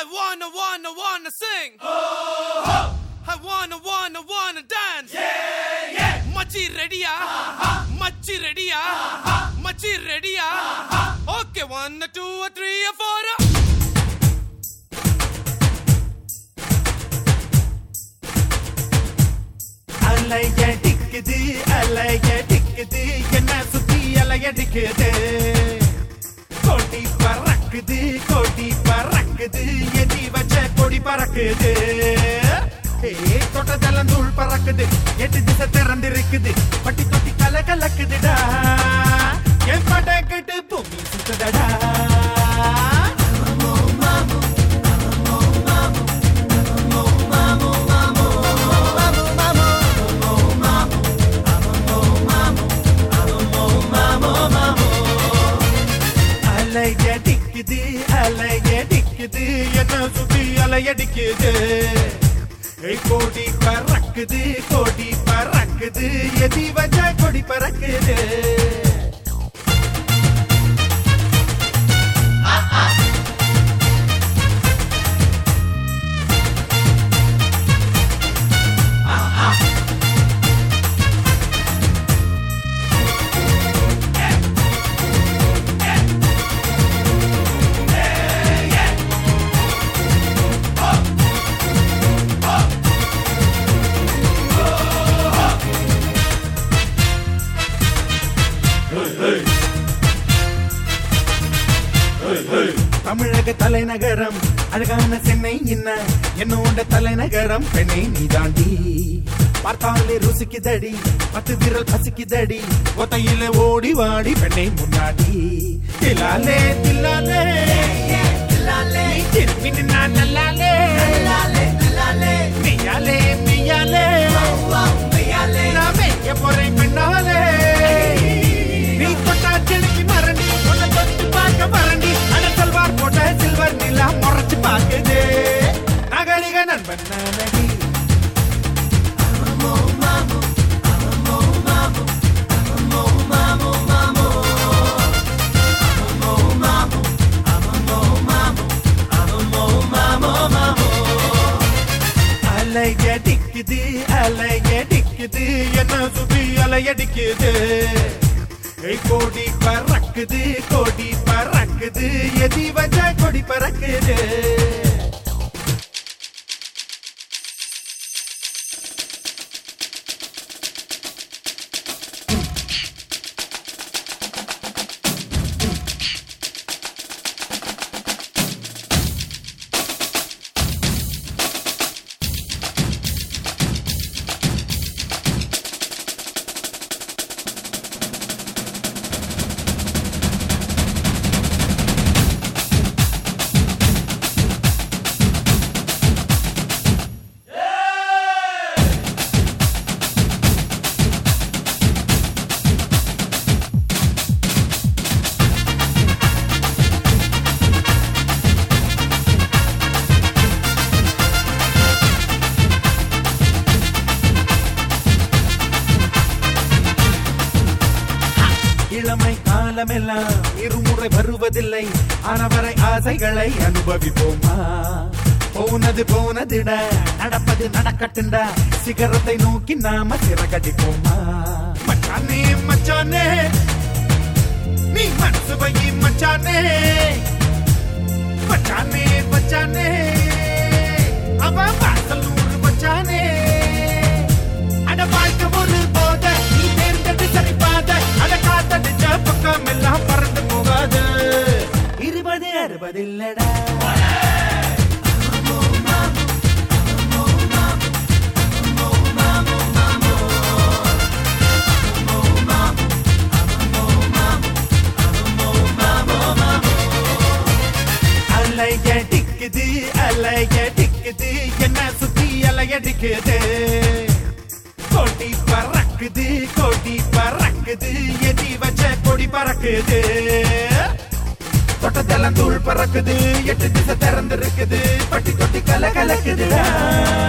I wanna, wanna, wanna sing. I wanna, wanna, wanna dance. மச்சி ரெடியா மச்சி ரெடியா மச்சி ரெடியா okay one two three four அலைய டிக்குது அலைய டிக்குது என்ன சுத்தி அலையடிக்குது கொடி பறக்குது கொடி பறக்குது எதி வச்ச கொடி பறக்குது ஏ தொட்டதெல்லாம் தூள் பறக்குது எட்டு திசை திறந்திருக்குது பட்டி தொட்டி கல கலக்குதுடா என் பட கட்டு பூமி சுத்துதடா அலையடிக்குது அலையடிக்குது என்ன சுத்தி அலையடிக்குது ஏய், கோடி பறக்குது கோடி பறக்குது எதி வச்ச கொடி பறக்குது தமிழக தலைநகரம் அழகான சென்னை என்ன என்னோட தலைநகரம் பெண்ணை நீதாண்டி பார்த்தாலே ருசிக்குதடி பத்து விரல் பசிக்குதடி ஒத்தையில ஓடி வாடி பெண்ணை முன்னாடி தில்லாலே தில்லாலே நீ திரும்பி நின்னா நல்லாலே மெய்யாலே மெய்யாலே நான் மெய்ய போறேன் பெண்ணாலே நீ தொட்டா செடிக்கு மறண்டி உன்னை தொட்டு பார்க்க மறண்டி அட சல்வார் போட்ட சில்வர் நிலா முறைச்சு பார்க்குது நகரிக நண்பன் நானடி அலையடிக்குது அலையடிக்குது என்ன சுத்தி அலையடிக்குது ஏய், கோடி பறக்குது கோடி பறக்குது எதி வச்ச கொடி பறக்குது இளமை காலமெல்லாம் இருமுறை வருவதில்லை ஆனவரை ஆசைகளை அனுபவிப்போமா போனது போனதுட நடப்பது நடக்கட்டுண்டா சிகரத்தை நோக்கி நாம சிறகடிப்போமா மச்சானே மச்சானே நீ மனசு வை மச்சானே மச்சானே மச்சானே அவன் வாசல் நூறு மச்சானே அட வாழ்க்கை ஒரு போத நீ தேர்ந்தெடு சரி பாத அட காத்தடிச்ச பக்கம் எல்லாம் பறந்து போகாது இருபது அறுபது இல்லடா அலையடிக்குது அலையடிக்குது என்ன சுத்தி அலையடிக்குது கொடி பறக்குது கொடி பறக்குது எதி வச்ச கொடி பறக்குது தொட்டதெல்லாம் தூள் பறக்குது எட்டு திசை திறந்திருக்குது பட்டி தொட்டி கல கலக்குதுடா